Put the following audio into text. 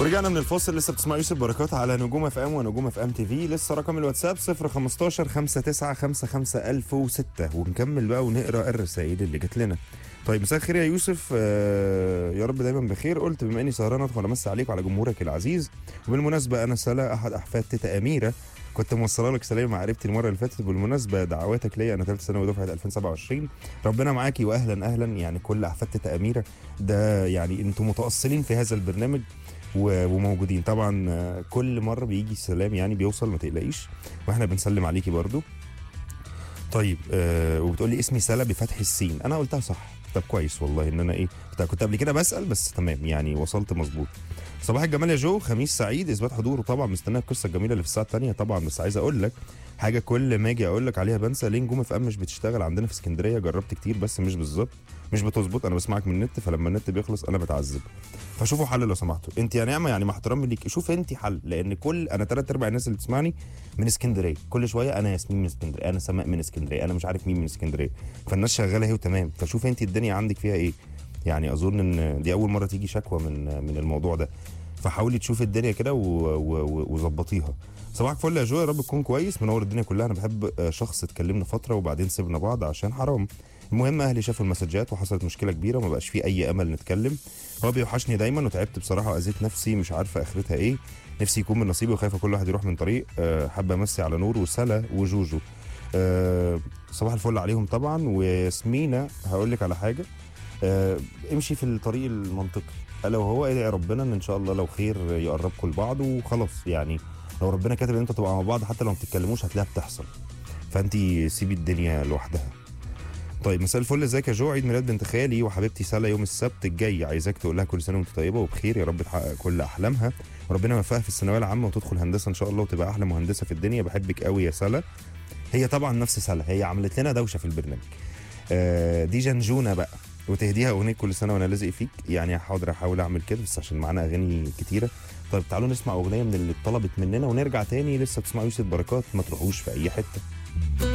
ورجعنا من الفاصل لسه بتسمع يوسف بركات على نجوم اف ام ونجوم اف ام تي في لسه رقم الواتساب 015 5955 1006 ونكمل بقى ونقرا الرسائل اللي جت لنا طيب مساء الخير يا يوسف آه يا رب دايما بخير قلت بما اني سهران ادخل امسي عليك وعلى جمهورك العزيز وبالمناسبه انا سلا احد احفاد تيتا اميره كنت موصله لك سلام مع قريبتي المره اللي فاتت بالمناسبه دعواتك ليا انا ثالث ثانوي دفعه 2027 ربنا معاكي واهلا اهلا يعني كل احفاد تيتا اميره ده يعني انتم متاصلين في هذا البرنامج و- وموجودين طبعا آه، كل مره بيجي السلام يعني بيوصل ما تقلقيش واحنا بنسلم عليكي برضو طيب آه وبتقول لي اسمي سلا بفتح السين انا قلتها صح طب كويس والله ان انا ايه كنت- كنت قبل كده بسال بس تمام يعني وصلت مظبوط صباح الجمال يا جو خميس سعيد اثبات حضور طبعا مستنى القصه الجميله اللي في الساعه الثانيه طبعا بس عايز اقول لك حاجه كل ما اجي اقول لك عليها بنسى ليه نجوم اف ام مش بتشتغل عندنا في اسكندريه جربت كتير بس مش بالظبط مش بتظبط انا بسمعك من النت فلما النت بيخلص انا بتعذب فشوفوا حل لو سمحتوا انت يا نعمه يعني مع احترامي ليك شوف انت حل لان كل انا ثلاث ارباع الناس اللي بتسمعني من اسكندريه كل شويه انا ياسمين من اسكندريه انا سماء من اسكندريه انا مش عارف مين من اسكندريه فالناس شغاله اهي وتمام فشوف انت الدنيا عندك فيها ايه يعني اظن ان دي اول مره تيجي شكوى من من الموضوع ده فحاولي تشوفي الدنيا كده و- و- و- وظبطيها صباحك فل يا جو يا رب تكون كويس منور الدنيا كلها انا بحب آه، شخص اتكلمنا فتره وبعدين سيبنا بعض عشان حرام المهم اهلي شافوا المسجات وحصلت مشكله كبيره وما بقاش في اي امل نتكلم هو بيوحشني دايما وتعبت بصراحه واذيت نفسي مش عارفه اخرتها ايه نفسي يكون من نصيبي وخايفه كل واحد يروح من طريق أه حابه امسي على نور وسلا وجوجو أه صباح الفل عليهم طبعا وياسمينه هقول لك على حاجه أه امشي في الطريق المنطقي الا وهو ادعي ربنا ان ان شاء الله لو خير يقربكم لبعض وخلاص يعني لو ربنا كاتب ان انتوا تبقوا مع بعض حتى لو ما بتتكلموش هتلاقيها بتحصل فانت سيبي الدنيا لوحدها طيب مساء الفل ازيك يا جو عيد ميلاد بنت خالي وحبيبتي سلا يوم السبت الجاي عايزاك تقول لها كل سنه وانت طيبه وبخير يا رب تحقق كل احلامها وربنا يوفقها في الثانويه العامه وتدخل هندسه ان شاء الله وتبقى احلى مهندسه في الدنيا بحبك قوي يا سلا هي طبعا نفس سلا هي عملت لنا دوشه في البرنامج آه دي جنجونه بقى وتهديها اغنيه كل سنه وانا لازق فيك يعني حاضر احاول اعمل كده بس عشان معانا اغاني كتيره طيب تعالوا نسمع اغنيه من اللي اتطلبت مننا ونرجع تاني لسه بتسمعوا يوسف بركات ما تروحوش في اي حته